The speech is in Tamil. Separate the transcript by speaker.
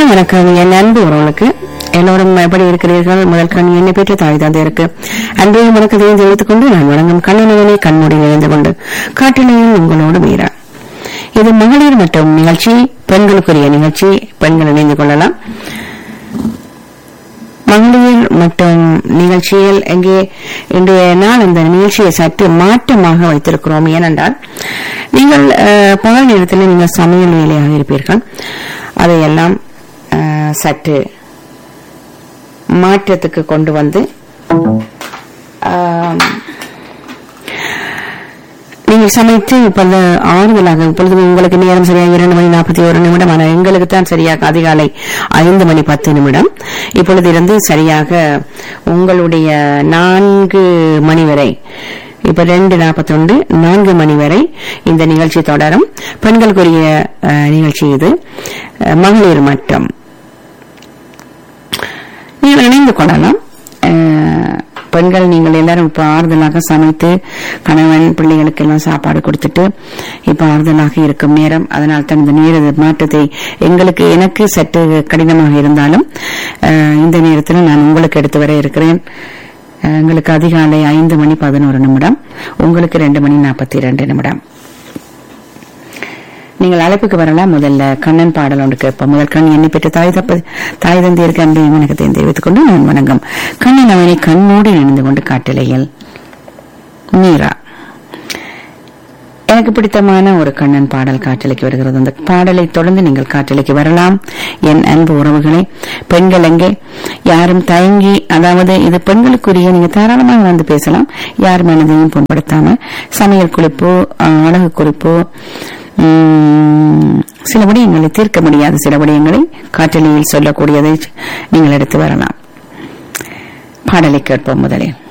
Speaker 1: வணக்கம் என் அன்பு உறவுகளுக்கு எல்லோரும் எப்படி இருக்கிறீர்கள் முதல் கண் என்னை பெற்று தாய் தந்தை இருக்கு அன்பையும் வணக்கத்தையும் தெரிவித்துக் கொண்டு நான் வணங்கும் கண்ணனவனை கண்மூடி நிறைந்து கொண்டு காட்டிலையும் உங்களோடு மீறா இது மகளிர் மற்றும் நிகழ்ச்சி பெண்களுக்குரிய நிகழ்ச்சி பெண்கள் இணைந்து கொள்ளலாம் மகளிர் மற்றும் நிகழ்ச்சியில் எங்கே இன்றைய நாள் இந்த நிகழ்ச்சியை சற்று மாற்றமாக வைத்திருக்கிறோம் ஏனென்றால் நீங்கள் அஹ், பகல் நேரத்தில் நீங்கள் சமையல் வேலையாக இருப்பீர்கள் அதையெல்லாம் அஹ், சற்று மாற்றத்துக்கு கொண்டு வந்து ஆம், நீங்கள் சமைத்து இப்பொழுது ஆறுதலாக இப்பொழுது உங்களுக்கு நேரம் சரியாக இரண்டு மணி நாற்பத்தி ஒரு நிமிடம் ஆனால் எங்களுக்கு தான் சரியாக அதிகாலை ஐந்து மணி பத்து நிமிடம் இப்பொழுது இருந்து சரியாக உங்களுடைய நான்கு மணி வரை இப்ப ரெண்டு நாற்பத்தொண்டு நான்கு மணி வரை இந்த நிகழ்ச்சி தொடரும் பெண்களுக்குரிய அஹ், நிகழ்ச்சி இது அஹ், மகளிர் மட்டம் நீங்கள் இணைந்து கொள்ளலாம் அஹ், பெண்கள் நீங்கள் எல்லாரும் இப்ப ஆறுதலாக சமைத்து கணவன் பிள்ளைகளுக்கு எல்லாம் சாப்பாடு கொடுத்துட்டு இப்ப ஆறுதலாக இருக்கும் நேரம் அதனால் தான் இந்த நேர மாற்றத்தை எங்களுக்கு எனக்கு சற்று கடினமாக இருந்தாலும் அஹ், இந்த நேரத்தில் நான் உங்களுக்கு எடுத்து வர இருக்கிறேன் அஹ், எங்களுக்கு அதிகாலை ஐந்து மணி பதினோரு நிமிடம் உங்களுக்கு ரெண்டு மணி நாற்பத்தி ரெண்டு நிமிடம் நீங்கள் அழைப்புக்கு வரலாம் முதல்ல கண்ணன் பாடல் ஒன்று கேட்போம் முதல் கண் என்னை பெற்று தாய் தப்ப தாய் தந்தை இருக்க அன்பையும் வணக்கத்தையும் தெரிவித்துக் கொண்டு நான் வணங்கம் கண்ணன் அவனை கண்ணோடு இணைந்து கொண்டு காட்டிலையில் மீரா எனக்கு பிடித்தமான ஒரு கண்ணன் பாடல் காற்றலைக்கு வருகிறது அந்த பாடலை தொடர்ந்து நீங்கள் காற்றலைக்கு வரலாம் என் அன்பு உறவுகளே பெண்கள் எங்கே யாரும் தயங்கி அதாவது இது பெண்களுக்குரிய நீங்க தாராளமாக வந்து பேசலாம் யார் மனதையும் புண்படுத்தாம சமையல் குறிப்பு அஹ், அழகு குறிப்பு உம், சில விடயங்களை தீர்க்க முடியாத சில விடயங்களை காற்றலையில் சொல்லக்கூடியதை நீங்கள் எடுத்து வரலாம் பாடலை கேட்போம் முதலில்